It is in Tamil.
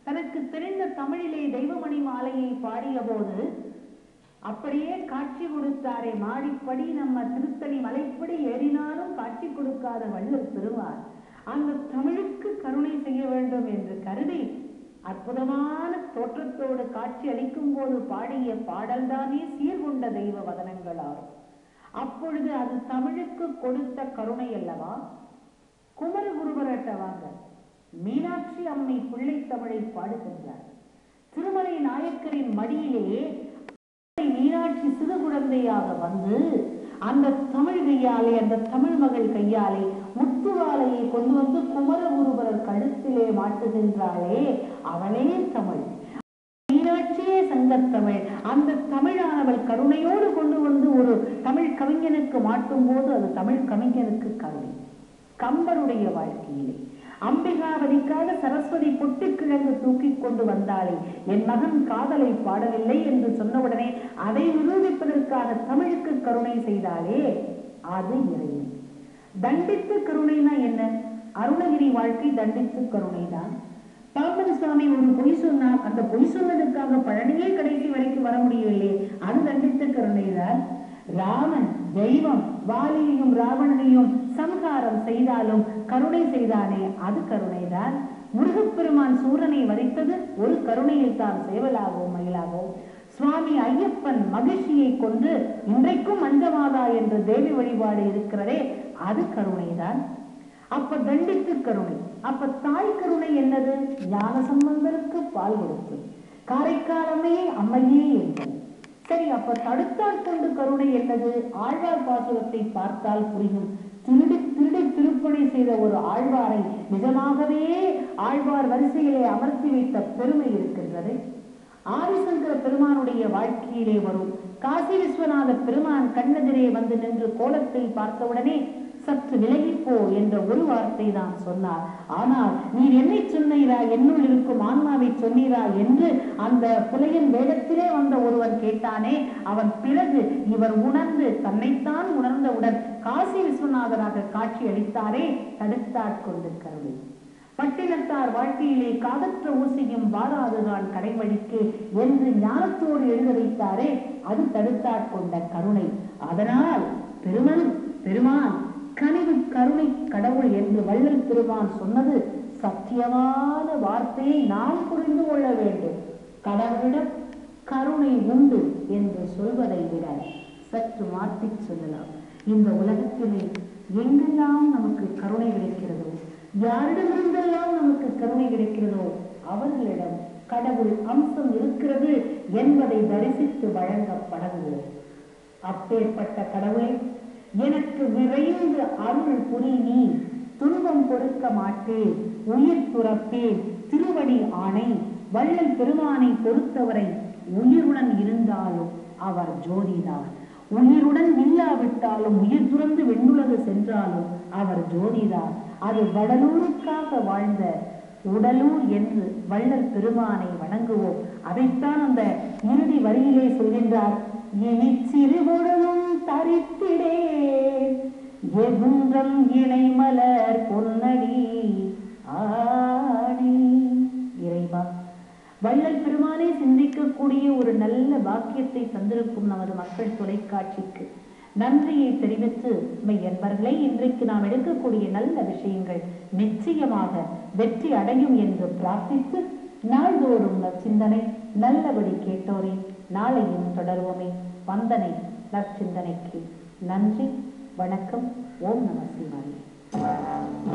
தனக்கு தெரிந்த தமிழிலே தெய்வமணி மாலையை பாடிய போது அப்படியே காட்சி கொடுத்தாரே மாடிப்படி நம்ம திருத்தணி மலைப்படி ஏறினாலும் காட்சி கொடுக்காத வள்ளல் பெறுவார் அந்த தமிழுக்கு கருணை செய்ய வேண்டும் என்று கருதி அற்புதமான தோற்றத்தோடு காட்சி அளிக்கும் போது பாடிய பாடல்தானே சீர்கொண்ட தெய்வ வதனங்களாகும் அப்பொழுது அது தமிழுக்கு கொடுத்த கருணை அல்லவா குமரகுருபரட்ட வாங்க மீனாட்சி அம்மை பிள்ளை தமிழை பாடுகின்றார் திருமலை நாயக்கரின் மடியிலே மீனாட்சி சிறு குழந்தையாக வந்து அந்த தமிழ் கையாலே அந்த தமிழ் மகள் கையாலே முத்துவாலையை கொண்டு வந்து குமரகுருபரர் கழுத்திலே மாட்டுகின்றாளே அவளே தமிழ் மீனாட்சியே சங்கத்தமிழ் அந்த தமிழானவள் கருணையோடு கொண்டு வந்து ஒரு தமிழ் கவிஞனுக்கு மாட்டும் போது அது தமிழ் கவிஞனுக்கு கருணை கம்பருடைய வாழ்க்கையிலே அம்பிகாவதிக்காக சரஸ்வதி பொட்டுக்கிழங்கு தூக்கி கொண்டு வந்தாளே என் மகன் காதலை பாடவில்லை என்று சொன்னவுடனே அதை நிரூபிப்பதற்காக தமிழுக்கு கருணை செய்தாலே அது இறைவன் தண்டித்து கருணைனா என்ன அருணகிரி வாழ்க்கை தண்டித்து கருணைதான் பாம்பன் சுவாமி ஒரு பொய் சொன்னார் அந்த பொய் சொன்னதுக்காக பழனியே கடைசி வரைக்கும் வர முடியவில்லை அது தண்டித்த கருணைதான் ராமன் தெய்வம் வாலியையும் ராவணனையும் சம்ஹாரம் செய்தாலும் கருணை செய்தானே அது கருணைதான் முருகப்பெருமான் சூரனை வதைத்தது ஒரு கருணையில் தான் சேவலாகவோ மயிலாகவோ சுவாமி ஐயப்பன் மகிழ்ச்சியை கொண்டு இன்றைக்கும் மஞ்சமாதா என்ற தேவி வழிபாடு இருக்கிறதே அது கருணைதான் அப்ப தண்டித்து கருணை அப்ப தாய் கருணை என்னது ஞான சம்பந்தருக்கு பால் கொடுத்து காரைக்காலமே அம்மையே என்பது சரி அப்ப தடுத்தாற் கொண்டு கருணை என்னது ஆழ்வார் பாசுரத்தை பார்த்தால் புரியும் திருடி திருடி திருப்பணி செய்த ஒரு ஆழ்வாரை நிஜமாகவே ஆழ்வார் வரிசையிலே அமர்த்தி வைத்த பெருமை இருக்கின்றது ஆதிசங்கர பெருமானுடைய வாழ்க்கையிலே வரும் காசி விஸ்வநாத பெருமான் கண்ணெதிரே வந்து நின்று கோலத்தை பார்த்தவுடனே சற்று விலகிப்போ என்ற ஒரு வார்த்தை தான் சொன்னார் ஆனால் நீர் என்னை சொன்னீரா என்னுள் இருக்கும் ஆன்மாவை சொன்னீரா என்று அந்த புலையின் வேடத்திலே வந்த ஒருவன் கேட்டானே அவன் பிறகு இவர் உணர்ந்து தன்னைத்தான் உணர்ந்தவுடன் காசி விஸ்வநாதராக காட்சி அளித்தாரே தடுத்தாட்கொண்டு கருணை பட்டினத்தார் வாழ்க்கையிலே காதற்ற ஊசியும் வாராதுதான் கடைமழிக்கு என்று ஞானத்தோடு எழுத வைத்தாரே அது தடுத்தாட்கொண்ட கருணை அதனால் பெருமன் பெருமான் கனிவு கருணை கடவுள் என்று வள்ளல் பெருமான் சொன்னது சத்தியமான வார்த்தையை நாம் புரிந்து கொள்ள வேண்டும் கடவுளிடம் கருணை உண்டு என்று சொல்வதை விட சற்று மாற்றி சொல்லலாம் இந்த உலகத்திலே எங்கெல்லாம் நமக்கு கருணை கிடைக்கிறதோ யாரிடமிருந்தெல்லாம் நமக்கு கருணை கிடைக்கிறதோ அவர்களிடம் கடவுள் அம்சம் இருக்கிறது என்பதை தரிசித்து வழங்கப்படுகிறது அப்பேற்பட்ட கடவுளை எனக்கு விரைந்து அருள் புரி நீ துன்பம் பொறுக்க மாட்டேன் உயிர் துறப்பேன் திருவடி ஆணை வள்ளல் பெருமானை பொறுத்தவரை உயிருடன் இருந்தாலும் அவர் ஜோதிதான் உயிருடன் இல்லாவிட்டாலும் உயிர் துறந்து வெண்ணுலகு சென்றாலும் அவர் ஜோதிதான் அது வடலூருக்காக வாழ்ந்த உடலூர் என்று வள்ளல் பெருமானை வணங்குவோம் அதைத்தான் அந்த இறுதி வரியிலே சொல்கின்றார் இனி சிறுபொழுதும் தரித்திடேன் எகுன்றம் இணை மலர் பொன்னடி ஆடி இறைவா வள்ளல் பெருமானை சிந்திக்கக்கூடிய ஒரு நல்ல பாக்கியத்தை தந்திருக்கும் நமது மக்கள் தொலைக்காட்சிக்கு நன்றியை தெரிவித்து மெய் என்பர்களை இன்றைக்கு நாம் எடுக்கக்கூடிய நல்ல விஷயங்கள் நிச்சயமாக வெற்றி அடையும் என்று பிரார்த்தித்து நாள்தோறும் நற்சிந்தனை நல்லபடி கேட்டோரே நாளையும் தொடர்வோமே வந்தனை நற்சிந்தனைக்கு நன்றி வணக்கம் ஓம் நம சிவாய